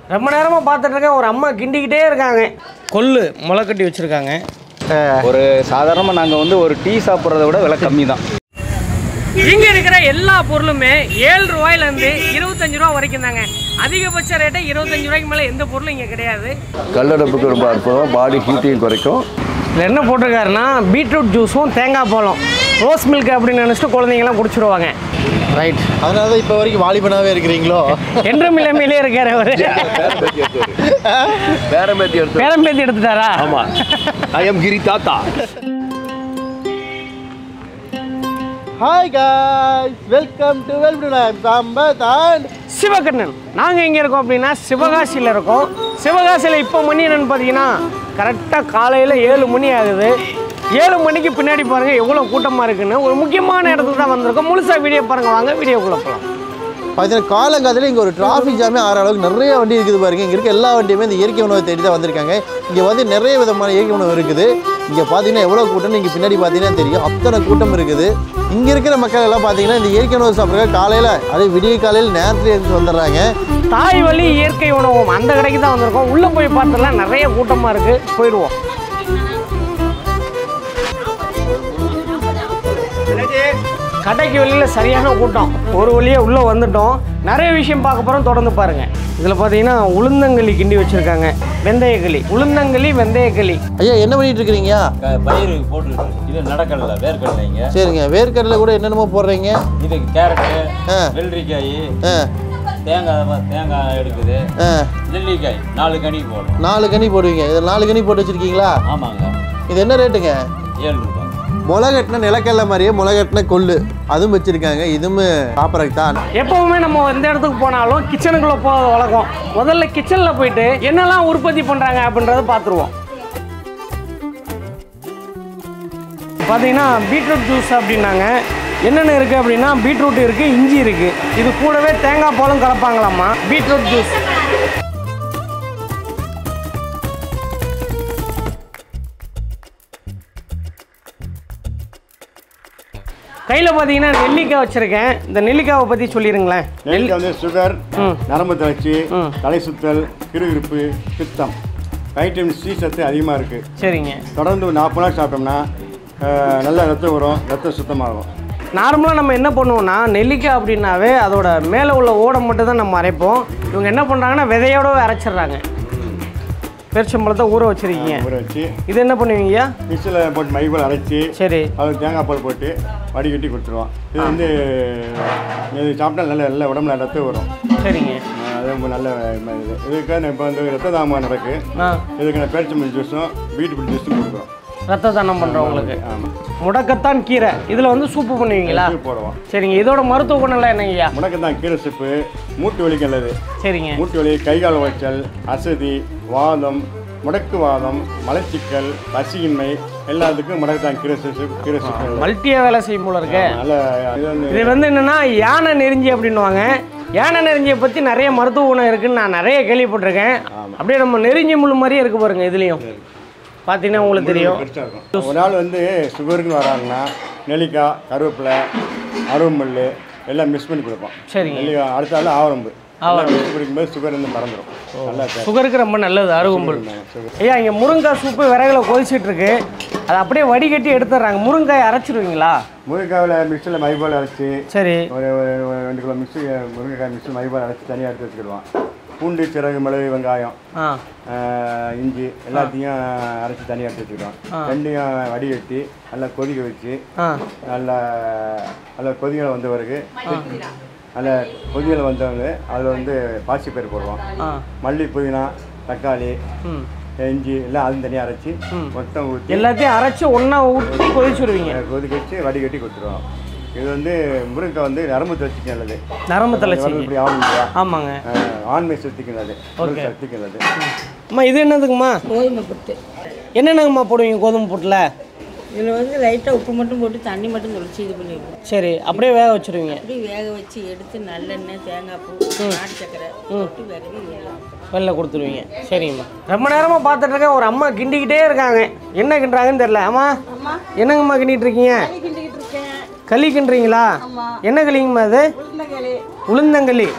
ரொம்ப நேரமாக பார்த்துட்டு இருக்கேன் ஒரு அம்மா கிண்டிக்கிட்டே இருக்காங்க கொள்ளு முளை கட்டி வச்சுருக்காங்க ஒரு சாதாரணமாக நாங்கள் வந்து ஒரு டீ சாப்பிட்றத விட விலை கம்மி தான் இங்கே இருக்கிற எல்லா பொருளுமே ஏழு ரூபாயிலேருந்து இருபத்தஞ்சு ரூபா வரைக்கும் தாங்க அதிகபட்ச ரேட்டே இருபத்தஞ்சு ரூபாய்க்கு மேலே எந்த பொருளும் இங்கே கிடையாது கல்லடப்புக்கு ரொம்ப அற்புதம் பாடி ஹீட்டையும் குறைக்கும் இதில் என்ன போட்டிருக்காருன்னா பீட்ரூட் ஜூஸும் தேங்காய் பாலும் ரோஸ் மில்க் அப்படின்னு நினச்சிட்டு குழந்தைங்களாம் குடிச்சிருவாங்க ரைட் அதனால தான் இப்போ வரைக்கும் வாலிபனாவே இருக்கிறீங்களோ என்றும் இளமையிலே இருக்காரு அவரு பேரம்பேத்தி எடுத்து பேரம்பேத்தி எடுத்துட்டாரா ஆமா ஐ எம் கிரி தாத்தா hi guys welcome to welcome Sampath and Sivakannan நாங்கள் எங்கே இருக்கோம் அப்படின்னா சிவகாசியில் இருக்கோம் சிவகாசியில் இப்போ மணி என்னன்னு பார்த்தீங்கன்னா கரெக்டாக காலையில் ஏழு மணி ஆகுது ஏழு மணிக்கு பின்னாடி பாருங்கள் எவ்வளோ கூட்டமாக இருக்குன்னு ஒரு முக்கியமான இடத்துக்கு தான் வந்திருக்கோம் முழுசாக வீடியோ பாருங்கள் வாங்க வீடியோக்குள்ளே போகலாம் பார்த்தீங்கன்னா காலங்காலத்தில் இங்கே ஒரு டிராஃபிக் ஜாமே ஆற அளவுக்கு நிறைய வண்டி இருக்குது பாருங்க இங்கே இருக்க எல்லா வண்டியுமே இந்த இயற்கை உணவை தேடி தான் வந்திருக்காங்க இங்கே வந்து நிறைய விதமான இயற்கை உணவு இருக்குது இங்கே பார்த்தீங்கன்னா எவ்வளோ கூட்டம் இங்கே பின்னாடி பார்த்தீங்கன்னா தெரியும் அத்தனை கூட்டம் இருக்குது இங்கே இருக்கிற மக்கள் எல்லாம் பார்த்தீங்கன்னா இந்த இயற்கை உணவு சாப்பிட்ற காலையில் அதே விடிய காலையில் நேரத்தில் எடுத்து வந்துடுறாங்க தாய் வழி இயற்கை உணவும் அந்த கடைக்கு தான் வந்திருக்கோம் உள்ளே போய் பார்த்துலாம் நிறைய கூட்டமாக இருக்குது போயிடுவோம் கடைக்கு வெளியில் சரியான கூட்டம் ஒரு வழியாக உள்ளே வந்துட்டோம் நிறைய விஷயம் பார்க்க போகிறோம் தொடர்ந்து பாருங்கள் இதில் பார்த்தீங்கன்னா உளுந்தங்களி கிண்டி வச்சுருக்காங்க வெந்தயக்களி உளுந்தங்களி வெந்தயக்களி ஐயா என்ன பண்ணிட்டு இருக்கிறீங்க பயிர் போட்டு இது நடக்கடலை வேர்க்கடலைங்க சரிங்க வேர்க்கடலை கூட என்னென்னமோ போடுறீங்க இது கேரட்டு ஆ. வெள்ளரிக்காய் ஆ தேங்காய் தேங்காய் எடுக்குது ஆ நெல்லிக்காய் நாலு கனி போடும் நாலு கனி போடுவீங்க இதில் நாலு கனி போட்டு வச்சுருக்கீங்களா ஆமாங்க இது என்ன ரேட்டுங்க ஏழு ரூபாய் முளகட்டின நிலக்கடலை மாதிரியே முளகட்டின கொள்ளு அதுவும் வச்சுருக்காங்க இதுவும் சாப்பிட்றதுக்கு தான் எப்பவுமே நம்ம எந்த இடத்துக்கு போனாலும் கிச்சனுக்குள்ளே போகிறது வழக்கம் முதல்ல கிச்சனில் போயிட்டு என்னெல்லாம் உற்பத்தி பண்ணுறாங்க அப்படின்றத பார்த்துருவோம் பார்த்தீங்கன்னா பீட்ரூட் ஜூஸ் அப்படின்னாங்க என்னென்ன இருக்குது அப்படின்னா பீட்ரூட் இருக்குது இஞ்சி இருக்குது இது கூடவே தேங்காய் பாலும் கலப்பாங்களாம்மா பீட்ரூட் ஜூஸ் கையில் பார்த்தீங்கன்னா நெல்லிக்காய் வச்சுருக்கேன் இந்த நெல்லிக்காவை பற்றி சொல்லிடுங்களேன் நெல்லிக்காய் வந்து சுகர் ம். நரம்பு தளர்ச்சி ம். தலை சுத்தல் கிருகிருப்பு பித்தம் வைட்டமின் சி சத்து அதிகமாக இருக்குது சரிங்க தொடர்ந்து ஒரு நாற்பது நாள் சாப்பிட்டோம்னா அஹ், நல்ல ரத்தம் வரும் ரத்தம் சுத்தமாகும் நார்மலாக நம்ம என்ன பண்ணுவோம்னா நெல்லிக்காய் அப்படின்னாவே அதோட மேலே உள்ள ஓடை மட்டும் தான் நம்ம அரைப்போம் இவங்க என்ன பண்ணுறாங்கன்னா விதையோடவே அரைச்சிடுறாங்க பெருச்சம்பழத்தை ஊற வச்சிருக்கீங்க ஊற வச்சு இது என்ன பண்ணுவீங்கய்யா மிக்சியில் போட்டு மைபல் அரைச்சி சரி அது தேங்காய் பால் போட்டு வடிகட்டி கொடுத்துருவோம் இது வந்து இது சாப்பிட்டா நல்ல நல்ல உடம்புல ரத்தம் வரும் சரிங்க அஹ், அது ரொம்ப நல்ல ம- இது இதுக்கு இப்போ வந்து ரத்த தாமம் நடக்கு ஆ இதுக்கு நான் பேரிச்சம்பழம் ஜூஸும் பீட்ரூட் ஜூஸும் கொடுக்குறோம் ரத்த தானம் பண்ணுறவங்களுக்கு ஆமாம் முடக்கத்தான் கீரை இதில் வந்து சூப்பு பண்ணுவீங்களா போடுவோம் சரிங்க இதோட மருத்துவ குணம்லாம் என்னங்கய்யா முடக்கு தான் கீரை சூப்பு மூட்டு வலிக்கு நல்லது சரிங்க மூட்டு வலி கைகால் உளைச்சல் அசதி வாதம் முடக்குவாதம் மலச்சிக்கல் பசியின்மை எல்லாத்துக்கும் முடக்குத்தான் கீரை சூப்பு கீரை சூப்பு நல்லது. மல்டியாக வேலை செய்யும் போல இருக்கு நல்ல இது வந்து இது வந்து என்னன்னா யானை நெறிஞ்சி அப்படின்னுவாங்க யானை நெறிஞ்சியை பற்றி நிறைய மருத்துவ குணம் இருக்குன்னு நான் நிறைய கேள்விப்பட்டிருக்கேன் அப்படியே நம்ம நெறிஞ்சி முள் மாதிரியே இருக்கு பாருங்க இதுலேயும் பார்த்தீங்கன்னா உங்களுக்கு தெரியும் பெருசாக இருக்கும் ஒரு நாள் வந்து சுகருக்குன்னு வராங்கன்னா நெல்லிக்காய் கருவேப்பிலை அருவம்புல் எல்லாம் மிக்ஸ் பண்ணி கொடுப்போம் சரிங்க நெல்லிக்காய் அடுத்த நாள் ஆவரம்பு எல்லாம் மிக்ஸ் பண்ணிக்கும்போது சுகர் வந்து மறந்துடும் நல்லா இருக்கும். சுகருக்கு ரொம்ப நல்லது அருகம்புல் சுகர் ஐயா இங்கே முருங்காய் சூப்பு விறகுல கொதிச்சிட்டு இருக்கு அதை அப்படியே வடிகட்டி எடுத்துடுறாங்க முருங்காய் அரைச்சிருவீங்களா முருங்காவில் மிக்சியில் மைபால் அரைச்சி சரி ஒரு ஒரு- ஒரு ரெண்டு கிலோ மிக்ஸி முருங்கைக்காய் மிக்ஸி மைபால் அரைச்சி தனியாக எடுத்து வச்சுக்கிடுவோம் பூண்டு சிறகு மிளகு வெங்காயம் ஆ ஆஹ், இஞ்சி எல்லாத்தையும் அரைச்சி தனியாக எடுத்து வச்சுக்கிடுவோம் ரெண்டையும் வடிகட்டி நல்லா கொதிக்க வச்சு ஆ நல்லா நல்லா கொதிகளை வந்த பிறகு நல்லா கொதிகளை வந்தவங்க அதில் வந்து பாசிப்பயிறு போடுவோம் ஆ மல்லி புதினா தக்காளி ம் இஞ்சி எல்லாம் அதுவும் தனியாக அரைச்சி மொத்தம் ஊற்றி எல்லாத்தையும் அரைச்சி ஒன்றா ஊற்றி கொதிச்சுடுவீங்க கொதிக்க வச்சு வடிகட்டி கொடுத்துருவோம் இது வந்து முருங்கை வந்து நரம்பு தச்சுக்கு நல்லது நரம்பு இந்த தளர்ச்சி வரம்பு இப்படி ஆகும் இல்லையா ஆமாங்க ஆஹ், ஆண்மை சக்திக்கு நல்லது உடல் சக்திக்கு நல்லது அம்மா இது என்னதுங்கம்மா கோதுமை புட்டு என்னென்னங்கம்மா போடுவீங்க கோதுமை புட்டில் இதில் வந்து லைட்டாக உப்பு மட்டும் போட்டு தண்ணி மட்டும் தொளிச்சு இது பண்ணிடுவோம் சரி அப்படியே வேக வச்சுருவீங்க அப்படியே வேக வச்சு எடுத்து நல்லெண்ணெய் தேங்காய் பூ நாட்டு சக்கரை போட்டு விரவி வேகலாம் வெளில கொடுத்துருவீங்க சரிங்கம்மா ரொம்ப நேரமாக பார்த்துட்டு இருக்கேன் ஒரு அம்மா கிண்டிக்கிட்டே இருக்காங்க என்ன கிண்டுறாங்கன்னு தெரியல அம்மா என்னங்கம்மா கிண்டிட்டு இருக்கீங்க களி கிண்டுறீங்களா என்ன களிங்கம்மா அது உளுந்தங்களி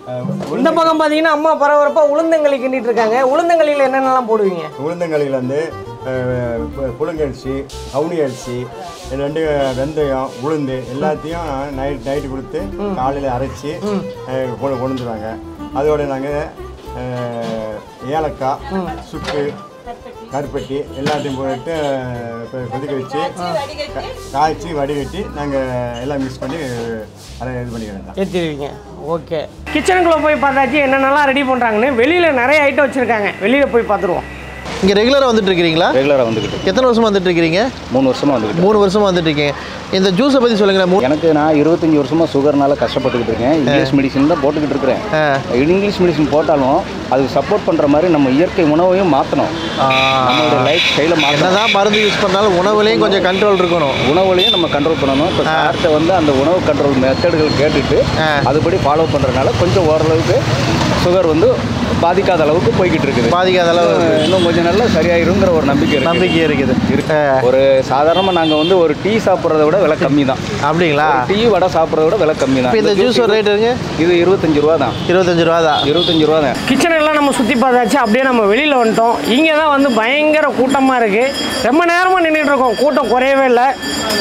இந்த பக்கம் பார்த்தீங்கன்னா அம்மா பரபரப்பாக உளுந்தங்களி கிண்டிட்டு இருக்காங்க உளுந்தங்களியில் என்னென்னலாம் போடுவீங்க உளுந்தங்களில் வந்து அஹ், பு- புழுங்கரிசி கவுனி அரிசி இது ரெண்டு வெந்தயம் உளுந்து எல்லாத்தையும் நைட் நைட்டு கொடுத்து காலையில் அரைச்சி அஹ், கொண்டு கொண்டு வந்துருவாங்க அதோட நாங்கள் ஏலக்காய் சுக்கு கருப்பட்டி எல்லாத்தையும் போட்டு அஹ், கொ- கொதிக்க வச்சு கா- காய்ச்சி வடிகட்டி நாங்கள் எல்லாம் மிக்ஸ் பண்ணி அதை இது பண்ணிக்கிறோம் ஏற்றிடுவீங்க ஓகே கிச்சனுக்குள்ளே போய் பார்த்தாச்சு என்னென்னலாம் ரெடி பண்ணுறாங்கன்னு வெளியில் நிறைய ஐட்டம் வச்சுருக்காங்க வெளியில் போய் பார்த்துருவோம் இங்கே ரெகுலராக வந்துட்டு இருக்கிறீங்களா ரெகுலராக வந்துக்கிட்டு எத்தனை வருஷமா வந்துட்டு இருக்கிறீங்க மூணு வருஷமாக வந்துக்கிட்டு மூணு வருஷமா வந்துட்டு இருக்கீங்க இந்த ஜூஸை பற்றி சொல்லுங்களேன் மூ- எனக்கு நான் இருபத்தஞ்சி வருஷமாக சுகர்னால கஷ்டப்பட்டுக்கிட்டு இருக்கேன் இங்கிலீஷ் மெடிசன் தான் போட்டுக்கிட்டு இருக்கிறேன் ஆ. இங்கிலீஷ் மெடிசன் போட்டாலும் அதுக்கு சப்போர்ட் பண்ணுற மாதிரி நம்ம இயற்கை உணவையும் மாற்றணும் நம்மளோட லைஃப் ஸ்டைலை மாற்றணும் என்னதான் மருந்து யூஸ் பண்ணாலும் உணவுலையும் கொஞ்சம் கண்ட்ரோல் இருக்கணும் உணவுலையும் நம்ம கண்ட்ரோல் பண்ணணும் இப்போ சார்கிட்ட வந்து அந்த உணவு கண்ட்ரோல் மெத்தடுகள் கேட்டுட்டு ஆ. அதுபடி ஃபாலோ பண்ணுறதுனால கொஞ்சம் ஓரளவுக்கு சுகர் வந்து பாதிக்காத அளவுக்கு போய்கிட்டு இருக்குது பாதிக்காத அளவு இன்னும் இன்னும் கொஞ்சம் நல்லா சரியாயிருங்கிற ஒரு நம்பிக்கை இருக்கு. நம்பிக்கை இருக்குது இருக்கு ஆ. ஒரு சாதாரணமாக நாங்கள் வந்து ஒரு டீ சாப்பிட்றத விட விலை கம்மி தான் அப்படிங்களா டீ வடை சாப்பிட்றத விட விலை கம்மி தான் இப்போ இந்த ஜூஸ் ஒரு ரேட் இருங்க இது இருபத்தஞ்சு ரூபா தான் இருபத்தஞ்சு ரூபா தான் இருபத்தஞ்சு ரூபா தான் கிச்சன் எல்லாம் நம்ம சுற்றி பார்த்தாச்சு அப்படியே நம்ம வெளியில் வந்துட்டோம் இங்கே தான் வந்து பயங்கர கூட்டமாக இருக்குது ரொம்ப நேரமாக நின்றுட்டு இருக்கோம் கூட்டம் குறையவே இல்லை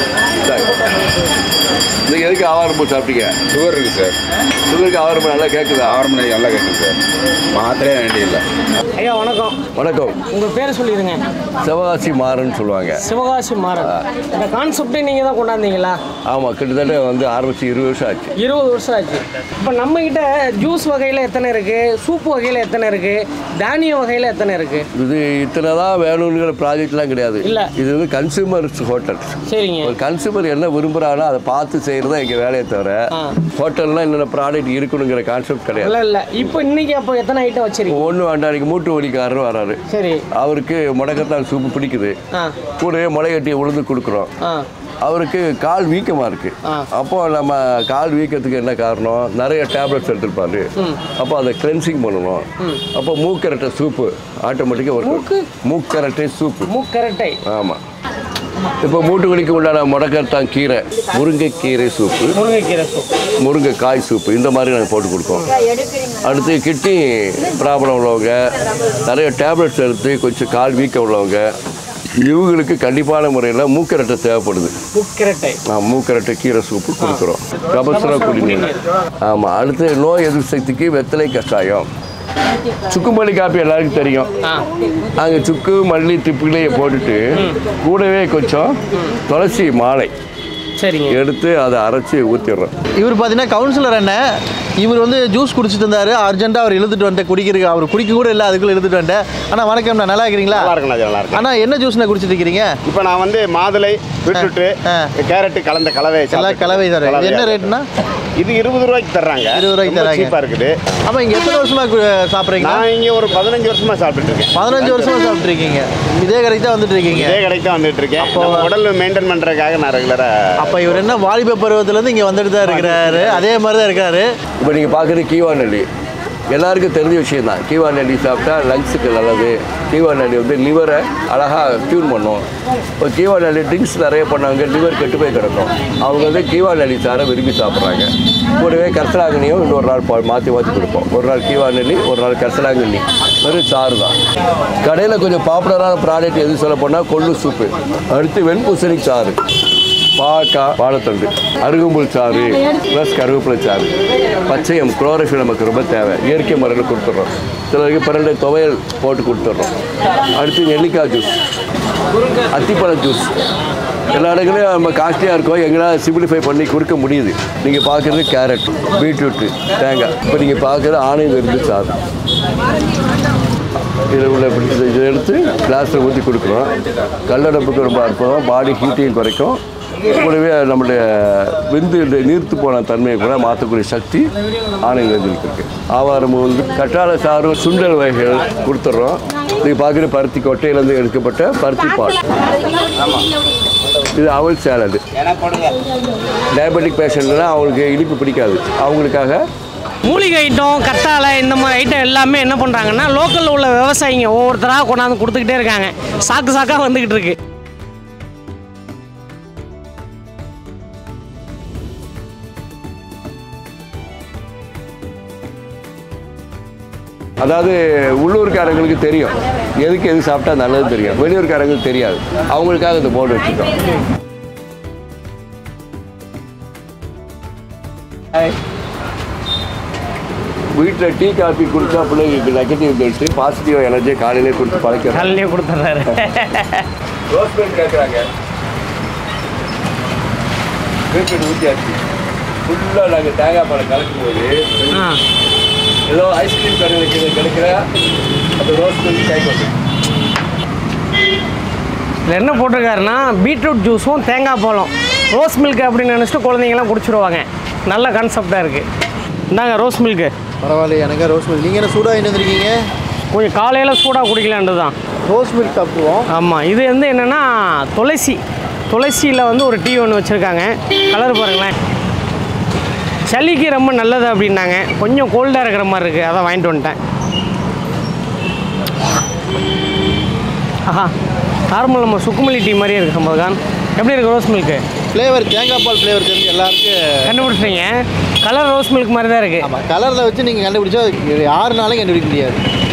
நீங்கள் எதுக்கு ஆவாரம் பூ சாப்பிட்டீங்க சுகர் இருக்கு சார் சுகருக்கு ஆவாரம் பூ நல்லா கேட்குதா ஆறு மணி நல்லா கேட்குது சார் மாத்திரையே வேண்டியதில்லை ஐயா வணக்கம் வணக்கம் உங்கள் பேர் சொல்லிடுங்க சிவகாசி மாறன்னு சொல்லுவாங்க சிவகாசி மாறன் இந்த கான்செப்டே நீங்கள் தான் கொண்டாந்தீங்களா ஆமாம் கிட்டத்தட்ட வந்து ஆரம்பிச்சு இருபது வருஷம் ஆச்சு இருபது வருஷம் ஆச்சு இப்போ நம்மக்கிட்ட ஜூஸ் வகையில் எத்தனை இருக்குது சூப் வகையில் எத்தனை இருக்குது தானிய வகையில் எத்தனை இருக்குது இது இத்தனை தான் வேணுங்கிற ப்ராஜெக்ட்லாம் கிடையாது இல்ல. இது வந்து கன்சூமர்ஸ் ஹோட்டல் சரிங்க ஒரு கன்சூமர் என்ன விரும்புகிறானோ அதை பார்த்து செய்கிறது தான் எங்கள் வேலையை தவிர ஆ. ஹோட்டல்லாம் என்னென்ன ப்ராடக்ட் இருக்கணுங்கிற கான்செப்ட் கிடையாது இல்லை இல்லை இப்போ இன்னைக்கு அப்போ எத்தனை ஐட்டம் வச்சிருக்கீங்க ஒன்று வேண்டாம் மூட்டு வலிக்காரர் வராரு சரி அவருக்கு முடக்கத்தான் சூப்பு பிடிக்குது ஆ கூடவே முளைகட்டி உளுந்து கொடுக்குறோம் ஆ அவருக்கு கால் வீக்கமாக இருக்கு ஆ. அப்போ நம்ம கால் வீக்கத்துக்கு என்ன காரணம் நிறைய டேப்லெட்ஸ் எடுத்துருப்பாரு அப்போ அதை கிளென்சிங் பண்ணணும் அப்போ மூக்கரட்டை சூப்பு ஆட்டோமேட்டிக்காக மூக்கு? ஒரு மூக்கரட்டை சூப்பு மூக்கரட்டை ஆமாம் இப்போ மூட்டு வலிக்கு உண்டான முடக்கத்தான் கீரை முருங்கைக்கீரை சூப்பு முருங்கைக்கீரை சூப் முருங்கைக்காய் சூப்பு இந்த மாதிரி நாங்கள் போட்டு கொடுப்போம் அடுத்து கிட்னி ப்ராப்ளம் உள்ளவங்க நிறைய டேப்லெட்ஸ் எடுத்து கொஞ்சம் கால் வீக்கம் உள்ளவங்க இவங்களுக்கு கண்டிப்பான முறையில் மூக்கரட்டை தேவைப்படுது மூக்கரட்டை நான் மூக்கரட்டை கீரை சூப்பு கொடுக்குறோம் கபசுர குடிநீர் ஆமாம் அடுத்து நோய் எதிர்ப்பு சக்திக்கு வெத்தலை கஷாயம் சுக்கு மல்லி காப்பி எல்லாருக்கும் தெரியும் ஆ நாங்கள் சுக்கு மல்லி திப்பிலையை போட்டுட்டு கூடவே கொஞ்சம் துளசி மாலை சரிங்க எடுத்து அதை அரைச்சி ஊற்றிடுறோம் இவர் பார்த்தீங்கன்னா கவுன்சிலர் அண்ணன் இவர் வந்து ஜூஸ் குடிச்சிட்டு இருந்தாரு அர்ஜென்ட்டாக அவர் இழுத்துட்டு வந்துட்டு குடிக்கிறதுக்கு அவர் குடிக்க கூட இல்லை அதுக்குள்ளே இழுத்துட்டு வந்துட்டேன் அண்ணா வணக்கம் நல்லா இருக்கிறீங்களா நல்லா இருக்குண்ணா நல்லா இருக்கு அண்ணா என்ன ஜூஸ்ண்ணா குடிச்சிட்டு இருக்கிறீங்க இப்போ நான் வந்து மாதுளை பீட்ரூட்டு ஆ. கேரட்டு கலந்த கலவை எல்லாம் சாப்பிட்டு- கலவை தர இது கலவையா என்ன இருக்கு. ரேட்னா இது இருபது ரூபாய்க்கு தர்றாங்க இருபது ரூபாய்க்கு தர்றாங்க. சீப்பாக இருக்குது அப்போ இங்கே எத்தனை வருஷமா கு- சாப்பிட்றீங்களா நான் இங்கே ஒரு பதினஞ்சு வருஷமா சாப்பிட்டுட்டு இருக்கேன் பதினஞ்சு வருஷமா சாப்பிட்டு இருக்கீங்க இதே கடைக்கு தான் வந்துட்டு இருக்கீங்க இதே கடைக்கு தான் வந்துட்டு இருக்கேன் நம்ம உடல் மெயின்டைன் பண்ணுறதுக்காக நான் ரெகுலராக அப்போ இவர் என்ன வாலிப பருவத்திலேருந்து இங்கே வந்துட்டு தான் இருக்கிறாரு அதே மாதிரி தான் இருக்காரு இப்போ நீங்கள் பார்க்குறது கீவா நெல்லி எல்லாருக்கும் தெரிஞ்ச விஷயம் தான் கீவா நெல்லி சாப்பிட்டா லங்ஸுக்கு நல்லது கீவா நெல்லி வந்து லிவரை அழகாக ட்யூன் பண்ணும் இப்போ கீவா நெல்லி ட்ரிங்க்ஸ் நிறைய பண்ணவங்க லிவர் கெட்டு போய் கிடக்கும் அவங்க வந்து கீவா நெல்லி சாரை விரும்பி சாப்பிட்றாங்க கூடவே கர்சலாங்கண்ணியும் இன்னொரு நாள் பா- மாற்றி மாற்றி கொடுப்போம் ஒரு நாள் கீவா நெல்லி ஒரு நாள் கர்சலாங்கண்ணி வெறும் சாறு தான் கடையில் கொஞ்சம் பாப்புலரான ப்ராடக்ட் எது சொல்ல போனால் கொள்ளு சூப்பு அடுத்து வெண்பூசணி சாறு பாக்காய் வாழைத்தண்டு அருகம்புல் சாறு ப்ளஸ் கருவேப்பிலை சாறு பச்சையம் குளோரோஃபில் நமக்கு ரொம்ப தேவை இயற்கை முறையில் கொடுத்துட்றோம் சிலருக்கு பன்னெண்டு துவையல் போட்டு கொடுத்துட்றோம் அடுத்து நெல்லிக்காய் ஜூஸ் அத்திப்பழ ஜூஸ் எல்லா இடங்களையும் நம்ம காஸ்ட்லியாக இருக்கும் எங்களால் சிம்பிளிஃபை பண்ணி கொடுக்க முடியுது நீங்கள் பார்க்குறது கேரட் பீட்ரூட்டு தேங்காய் இப்போ நீங்கள் பார்க்குறது ஆணையம் இருந்து சாறு இதில் உள்ள பிடிச்ச இதை எடுத்து கிளாஸில் ஊற்றி கொடுக்குறோம் கல்லடப்புக்கு ரொம்ப அற்புதம் பாடி ஹீட்டையும் குறைக்கும் கூடவே நம்மளுடைய விந்து இந்த நீர்த்து போன தன்மையை கூட மாற்றக்கூடிய சக்தி ஆணையம் இருக்கு ஆவாரம் வந்து கற்றாழை சாறு சுண்டல் வகைகள் கொடுத்துட்றோம் நீங்கள் பார்க்குற பருத்தி கொட்டையிலேருந்து எடுக்கப்பட்ட பருத்தி பால் இது அவல் சேலடு டயபெட்டிக் பேஷண்ட்னா அவங்களுக்கு இனிப்பு பிடிக்காது அவங்களுக்காக மூலிகை ஐட்டம் கத்தாழை இந்த மாதிரி ஐட்டம் எல்லாமே என்ன பண்ணுறாங்கன்னா லோக்கலில் உள்ள விவசாயிங்க ஒவ்வொருத்தராக கொண்டாந்து கொடுத்துக்கிட்டே இருக்காங்க சாக்கு சாக்காக வந்துக்கிட்டு இருக்கு அதாவது உள்ளூர்காரங்களுக்கு தெரியும் எதுக்கு எது சாப்பிட்டா நல்லது தெரியும் வெளியூர்காரங்களுக்கு தெரியாது அவங்களுக்காக இந்த போர்டு வச்சுருக்கோம் வீட்டில் டீ காஃபி குடிச்சா பிள்ளைங்களுக்கு நெகட்டிவ் பெல்ட்டு பாசிட்டிவ் எனர்ஜியை காலையிலே கொடுத்து பழக்கிறோம் காலையிலே கொடுத்துட்றாரு ரோஸ் மில்க் கேட்குறாங்க மில்க் ஊற்றியாச்சு ஃபுல்லாக நாங்கள் தேங்காய் பழம் கலக்கும் போது ஆ ஏதோ ஐஸ்கிரீம் கடையில் கிடை- கிடைக்கிற அந்த ரோஸ் மில்க் கேக் வந்து இதில் என்ன போட்டிருக்காருன்னா பீட்ரூட் ஜூஸும் தேங்காய் பாலும் ரோஸ் மில்க் அப்படின்னு நினச்சிட்டு குழந்தைங்கலாம் குடிச்சிருவாங்க நல்ல கான்செப்டாக இருக்குது இந்தாங்க ரோஸ் மில்க்கு பரவாயில்ல எனக்கு ரோஸ் மில்க் நீங்கள் என்ன சூடாக வாங்கிட்டு வந்திருக்கீங்க கொஞ்சம் காலையில் சூடாக குடிக்கலான்ட்டு தான் ரோஸ் மில்க் சாப்பிடுவோம் ஆமாம் இது வந்து என்னென்னா துளசி துளசியில் வந்து ஒரு டீ ஒன்று வச்சுருக்காங்க கலர் பாருங்களேன் சளிக்கு ரொம்ப நல்லது அப்படின்னாங்க கொஞ்சம் கோல்டாக இருக்கிற மாதிரி இருக்குது அதான் வாங்கிட்டு வந்துட்டேன் ஆஹா நார்மல் நம்ம சுக்குமல்லி டீ மாதிரியே இருக்குது சம்பதுகான் எப்படி இருக்குது ரோஸ் மில்க்கு ஃப்ளேவர் தேங்காய் பால் ஃப்ளேவர் தெரிஞ்சு எல்லாருக்கும் கண்டுபிடிச்சிட்டீங்க கலர் ரோஸ் மில்க் மாதிரி தான் இருக்குது ஆமாம் கலரில் வச்சு நீங்கள் கண்டுபிடிச்சா இது யாருனாலும் கண்டுபிடிக்க முடியாது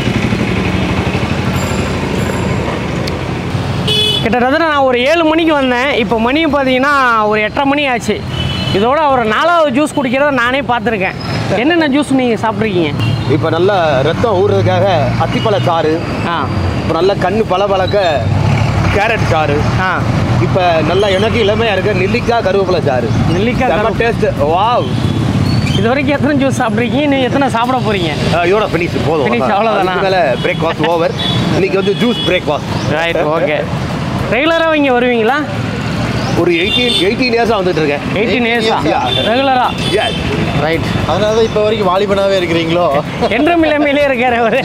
கிட்டத்தட்ட நான் ஒரு ஏழு மணிக்கு வந்தேன் இப்போ மணி பார்த்தீங்கன்னா ஒரு எட்டரை மணி ஆச்சு இதோட ஒரு நாலாவது ஜூஸ் குடிக்கிறத நானே பார்த்துருக்கேன் என்னென்ன ஜூஸ் நீங்கள் சாப்பிட்ருக்கீங்க இப்போ நல்லா ரத்தம் ஊறுறதுக்காக அத்திப்பழ சாறு ஆ இப்போ நல்லா கண்ணு பளபளக்க கேரட் சாறு ஆ இப்போ நல்லா எனக்கு இளமையாக இருக்க நெல்லிக்காய் கருவேப்பிலை சாறு நெல்லிக்காய் செம்ம கருவேப்பிலை. டேஸ்ட் வாவ் இது வரைக்கும் எத்தனை ஜூஸ் சாப்பிட்ருக்கீங்க நீ எத்தனை சாப்பிட போகிறீங்க இதோட ஃபினிஷ் போதும் Finish, அவ்வளவுதானா? மேலே பிரேக்ஃபாஸ்ட் ஓவர் இன்னைக்கு வந்து ஜூஸ் பிரேக்ஃபாஸ்ட் ரைட் ஓகே ரெகுலராக இங்கே வருவீங்களா ஒரு எயிட்டீன் எயிட்டீன் இயர்ஸாக வந்துட்டு இருக்கேன் எயிட்டீன் இயர்ஸா Yeah. ரெகுலராக Yes. ரைட் அதனால தான் இப்போ வரைக்கும் வாலிபனாகவே இருக்கிறீங்களோ என்றும் இளமையிலே இருக்காரு அவர்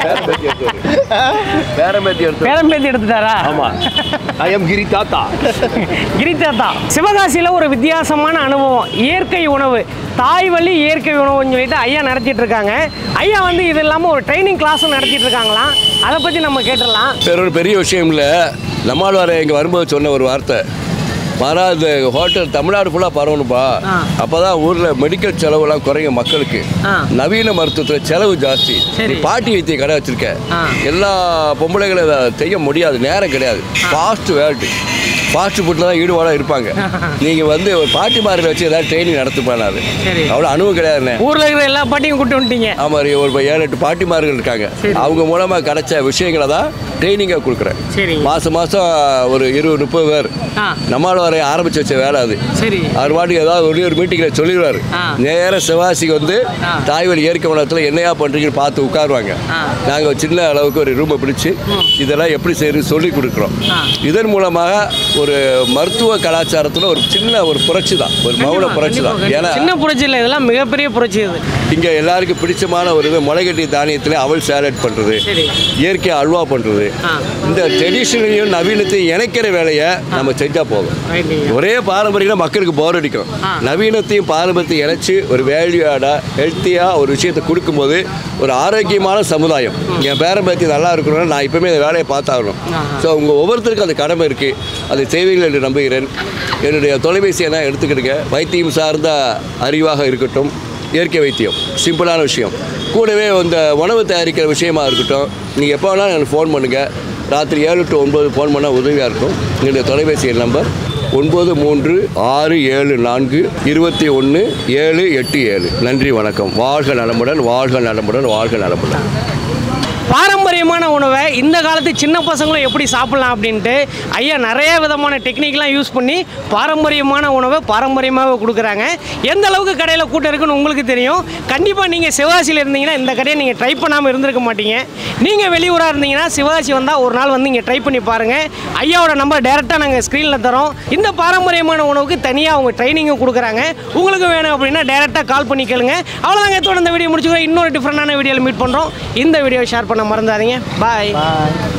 பேரம்பேத்தி எடுத்து பேரம்பேத்தி எடுத்துட்டாரா ஆமாம் ஐ எம் கிரி தாத்தா கிரிதாத்தா சிவகாசியில் ஒரு வித்தியாசமான அனுபவம் இயற்கை உணவு தாய் வழி இயற்கை உணவுன்னு சொல்லிட்டு ஐயா நடத்திட்டு இருக்காங்க ஐயா வந்து இது இல்லாமல் ஒரு ட்ரைனிங் கிளாஸும் நடத்திட்டு இருக்காங்களாம் அதை பற்றி நம்ம கேட்டுடலாம் வேற ஒரு பெரிய விஷயம் இல்லை நம்மாழ்வார இங்கே வரும்போது சொன்ன ஒரு வார்த்தை மாறா இந்த ஹோட்டல் தமிழ்நாடு ஃபுல்லாக பரவணுப்பா ஆ. அப்போ தான் ஊரில் மெடிக்கல் செலவுலாம் குறையும் மக்களுக்கு ஆ. நவீன மருத்துவத்தில் செலவு ஜாஸ்தி சரி. நீ பாட்டி வைத்திய கடை வச்சிருக்க ஆ. எல்லா பொம்பளைகளும் இதை செய்ய முடியாது நேரம் கிடையாது ஃபாஸ்ட் வேர்ல்டு ஃபாஸ்ட் ஃபுட்டில் தான் ஈடுபாடாக இருப்பாங்க நீங்கள் வந்து ஒரு பாட்டி மார்களை வச்சு ஏதாவது ட்ரைனிங் நடத்துப்பானாது சரி. அவ்வளோ அனுபவம் கிடையாதுண்ணே ஊரில் இருக்கிற எல்லா பாட்டியும் கூட்டு வந்துட்டீங்க ஆமாம் ஒரு ஏழு எட்டு பாட்டிமார்கள் இருக்காங்க சரி. அவங்க மூலமாக கிடைச்ச விஷயங்களை தான் ட்ரைனிங்காக கொடுக்குறேன் சரிங்க. மாதம் மாதம் ஒரு இருபது முப்பது பேர் ஆ. நம்மளால் வரை ஆரம்பிச்சு வச்ச வேலை அது சரி அவர் பாட்டுக்கு ஏதாவது ஒரு ஒரு மீட்டிங்கில் சொல்லிடுவார் ஆ. நேர சிவாசிக்கு வந்து ஆ. தாய்வழி இயற்கை வளத்தில் என்னையா பண்ணுறீங்கன்னு பார்த்து உட்காருவாங்க ஆ. நாங்கள் ஒரு சின்ன அளவுக்கு ஒரு ரூமை பிடிச்சி இதெல்லாம் எப்படி செய்யறது சொல்லி கொடுக்குறோம் ஆ. இதன் மூலமாக ஒரு மருத்துவ கலாச்சாரத்தில் ஒரு சின்ன ஒரு புரட்சி தான் ஒரு மௌன கண்டிப்பா, புரட்சி தான் கண்டிப்பா, ஏன்னா சின்ன புரட்சி இல்லை இதெல்லாம் மிகப்பெரிய புரட்சி இது இங்கே எல்லாருக்கும் பிடிச்சமான ஒரு இது முளைகட்டி தானியத்தில் அவல் சேலட் பண்ணுறது சரி. இயற்கை அல்வா பண்ணுறது ஆ. இந்த ட்ரெடிஷனலையும் நவீனத்தையும் இணைக்கிற வேலையை நம்ம செஞ்சால் போதும் ரைட்டுங்க ஒரே பாரம்பரியம் மக்களுக்கு போர் அடிக்கும் ஆ. நவீனத்தையும் பாரம்பரியத்தையும் இணைச்சு ஒரு வேல்யூடாக ஹெல்த்தியாக ஒரு விஷயத்தை கொடுக்கும்போது ஒரு ஆரோக்கியமான சமுதாயம் என் பேரம்பேத்தி நல்லா இருக்கணும்னா நான் இப்பவுமே இந்த வேலையை பார்த்தாகணும் ஸோ உங்கள் ஒவ்வொருத்தருக்கும் அந்த கடமை இருக்குது அதை செய்வீர்கள் என்று நம்புகிறேன் என்னுடைய தொலைபேசியை நான் எடுத்துக்கிடுங்க வைத்தியம் சார்ந்த அறிவாக இருக்கட்டும் இயற்கை வைத்தியம் சிம்பிளான விஷயம் கூடவே இந்த உணவு தயாரிக்கிற விஷயமா இருக்கட்டும் நீங்கள் எப்போ வேணாலும் எனக்கு ஃபோன் பண்ணுங்கள் ராத்திரி ஏழு டு ஒன்பது ஃபோன் பண்ணால் உதவியாக இருக்கும் என்னுடைய தொலைபேசி எண் நம்பர் ஒன்பது மூன்று ஆறு ஏழு நான்கு இருபத்தி ஒன்று ஏழு எட்டு ஏழு நன்றி வணக்கம் வாழ்க நலமுடன் வாழ்க நலமுடன் வாழ்க நலமுடன் பாரம்பரியமான உணவை இந்த காலத்து சின்ன பசங்களும் எப்படி சாப்பிடலாம் அப்படின்ட்டு ஐயா நிறைய விதமான டெக்னிக்லாம் யூஸ் பண்ணி பாரம்பரியமான உணவை பாரம்பரியமாகவே கொடுக்குறாங்க எந்த அளவுக்கு கடையில் கூட்டம் இருக்குன்னு உங்களுக்கு தெரியும் கண்டிப்பாக நீங்கள் சிவகாசியில் இருந்தீங்கன்னா இந்த கடையை நீங்கள் ட்ரை பண்ணாமல் இருந்திருக்க மாட்டீங்க நீங்கள் வெளியூராக இருந்தீங்கன்னா சிவகாசி வந்தால் ஒரு நாள் வந்து இங்கே ட்ரை பண்ணி பாருங்கள் ஐயாவோட நம்பர் டேரெக்டாக நாங்கள் ஸ்க்ரீனில் தரோம் இந்த பாரம்பரியமான உணவுக்கு தனியாக அவங்க ட்ரைனிங்கும் கொடுக்குறாங்க உங்களுக்கு வேணும் அப்படின்னா டேரெக்டாக கால் பண்ணி கேளுங்க அவ்வளோதாங்க இதோட இந்த வீடியோ முடிச்சுக்கிறோம் இன்னொரு டிஃப்ரெண்டான வீடியோவில் மீட் பண்ணுறோம் இந்த வீடியோ ஷேர் பண்ண மறந்துடாதீங்க பாய் பாய்